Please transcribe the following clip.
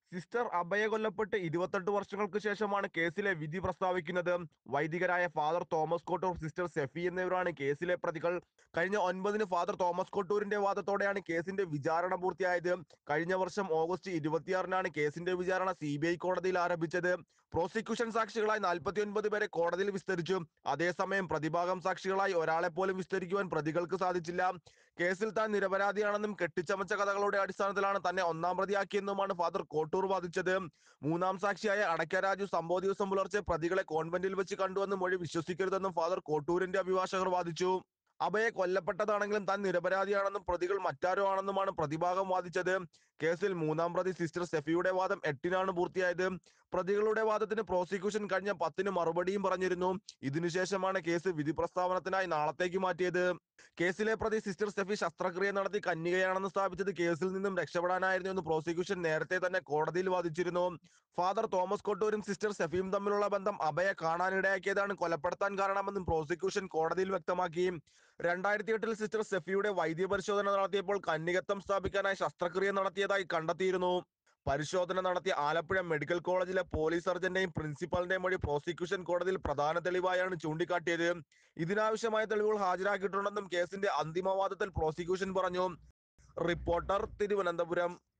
sister അഭയ കൊല്ലപ്പെട്ട് ഇരുപത്തെട്ട് വർഷങ്ങൾക്ക് ശേഷമാണ് കേസിലെ വിധി പ്രസ്താവിക്കുന്നത് വൈദികരായ father Thomas Kottoor sister Sephy എന്നിവരാണ് കേസിലെ പ്രതികൾ കഴിഞ്ഞ ഒൻപതിന് ഫാദർ തോമസ് കൊട്ടൂരിന്റെ വാദത്തോടെയാണ് കേസിന്റെ വിചാരണ പൂർത്തിയായത് കഴിഞ്ഞ വർഷം ഓഗസ്റ്റ് ഇരുപത്തിയാറിനാണ് കേസിന്റെ വിചാരണ സി ബി ഐ കോടതിയിൽ ആരംഭിച്ചത് പ്രോസിക്യൂഷൻ സാക്ഷികളായി നാൽപ്പത്തി ഒൻപത് പേരെ കോടതിയിൽ വിസ്തരിച്ചു അതേസമയം പ്രതിഭാഗം സാക്ഷികളായി ഒരാളെ പോലും വിസ്തരിക്കുവാൻ പ്രതികൾക്ക് സാധിച്ചില്ല കേസിൽ താൻ നിരപരാധിയാണെന്നും കെട്ടിച്ചമച്ച കഥകളുടെ അടിസ്ഥാനത്തിലാണ് തന്നെ ഒന്നാം പ്രതിയാക്കിയെന്നുമാണ് ഫാദർ കോട്ടൂർ വാദിച്ചത് മൂന്നാം സാക്ഷിയായ അടയ്ക്ക രാജു സംഭവ ദിവസം പുലർച്ചെ പ്രതികളെ കോൺവെന്റിൽ വെച്ച് കണ്ടുവെന്ന് മൊഴി വിശ്വസിക്കരുതെന്നും ഫാദർ കോട്ടൂരിന്റെ അഭിഭാഷകർ വാദിച്ചു അഭയെ കൊല്ലപ്പെട്ടതാണെങ്കിലും താൻ നിരപരാധിയാണെന്നും പ്രതികൾ മറ്റാരോ ആണെന്നുമാണ് പ്രതിഭാഗം വാദിച്ചത് കേസിൽ മൂന്നാം പ്രതി സിസ്റ്റർ സെഫിയുടെ വാദം എട്ടിനാണ് പൂർത്തിയായത് പ്രതികളുടെ വാദത്തിന് പ്രോസിക്യൂഷൻ കഴിഞ്ഞ പത്തിന് മറുപടിയും പറഞ്ഞിരുന്നു ഇതിനുശേഷമാണ് കേസ് വിധി പ്രസ്താവനത്തിനായി നാളത്തേക്ക് മാറ്റിയത് കേസിലെ പ്രതി സിസ്റ്റർ സെഫി ശസ്ത്രക്രിയ നടത്തി കന്യകയാണെന്ന് സ്ഥാപിച്ചത് കേസിൽ നിന്നും രക്ഷപ്പെടാനായിരുന്നു എന്ന് പ്രോസിക്യൂഷൻ നേരത്തെ തന്നെ കോടതിയിൽ വാദിച്ചിരുന്നു ഫാദർ തോമസ് കൊട്ടൂരും സിസ്റ്റർ സെഫിയും തമ്മിലുള്ള ബന്ധം അഭയെ കാണാനിടയാക്കിയതാണ് കൊലപ്പെടുത്താൻ കാരണമെന്നും പ്രോസിക്യൂഷൻ കോടതിയിൽ വ്യക്തമാക്കി രണ്ടായിരത്തി എട്ടിൽ സിസ്റ്റർ സെഫിയുടെ വൈദ്യപരിശോധന നടത്തിയപ്പോൾ കന്യകത്വം സ്ഥാപിക്കാനായി ശസ്ത്രക്രിയ നടത്തിയതായി കണ്ടെത്തിയിരുന്നു പരിശോധന നടത്തിയ ആലപ്പുഴ മെഡിക്കൽ കോളേജിലെ പോലീസ് സർജന്റെയും പ്രിൻസിപ്പലിന്റെയും മൊഴി പ്രോസിക്യൂഷൻ കോടതിയിൽ പ്രധാന തെളിവായാണ് ചൂണ്ടിക്കാട്ടിയത് ഇതിനാവശ്യമായ തെളിവുകൾ ഹാജരാക്കിയിട്ടുണ്ടെന്നും കേസിന്റെ അന്തിമവാദത്തിൽ പ്രോസിക്യൂഷൻ പറഞ്ഞു റിപ്പോർട്ടർ തിരുവനന്തപുരം